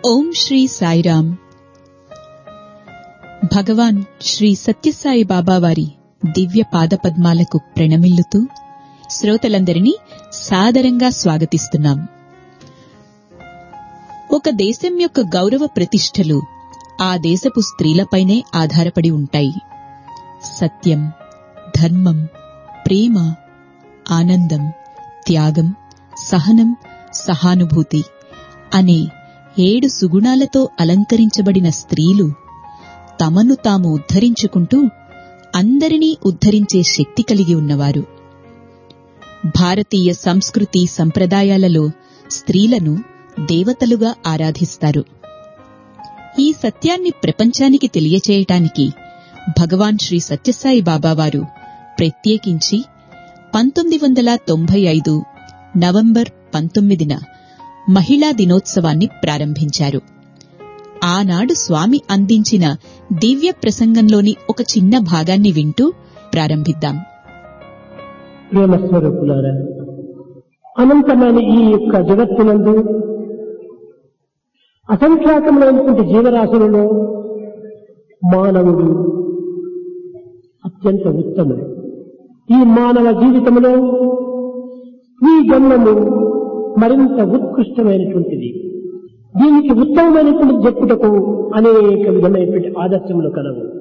ఓం శ్రీ సాయిరామ్ భగవాన్ శ్రీ సత్యసాయి బాబా వారి దివ్య పాదపద్మాలకు ప్రణమిల్లుతూ శ్రోతలందరినీ సాదరంగా స్వాగతిస్తున్నాం ఒక దేశం యొక్క గౌరవ ప్రతిష్టలు ఆ దేశపు స్త్రీలపైనే ఆధారపడి ఉంటాయి సత్యం ధర్మం ప్రేమ ఆనందం త్యాగం సహనం సహానుభూతి అనే ఏడు సుగుణాలతో అలంకరించబడిన స్త్రీలు తమను తాము ఉద్ధరించుకుంటూ అందరినీ ఉద్ధరించే శక్తి కలిగి ఉన్నవారు భారతీయ సంస్కృతి సంప్రదాయాలలో స్త్రీలను దేవతలుగా ఆరాధిస్తారు ఈ సత్యాన్ని ప్రపంచానికి తెలియచేయటానికి భగవాన్ శ్రీ సత్యసాయి బాబావారు ప్రత్యేకించి పంతొమ్మిది వందల తొంభై ఐదు నవంబర్ పంతొమ్మిదిన మహిళా దినోత్సవాన్ని ప్రారంభించారు ఆనాడు స్వామి అందించిన దివ్య ప్రసంగంలోని ఒక చిన్న భాగాన్ని వింటూ ప్రారంభిద్దాం ప్రేమ స్వరూపులారా అనంతమైన ఈ యొక్క జగత్తునందు అసంఖ్యాకమైనటువంటి జీవరాశులలో మానవుడు అత్యంత ఉత్తముడు ఈ మానవ జీవితంలో ఈ జన్మము మరింత ఉత్కృష్టమైనటువంటిది దీనికి ఉత్తమమైనటువంటి చెప్పుటకు అనేక విధమైనటువంటి ఆదర్శములు కలవు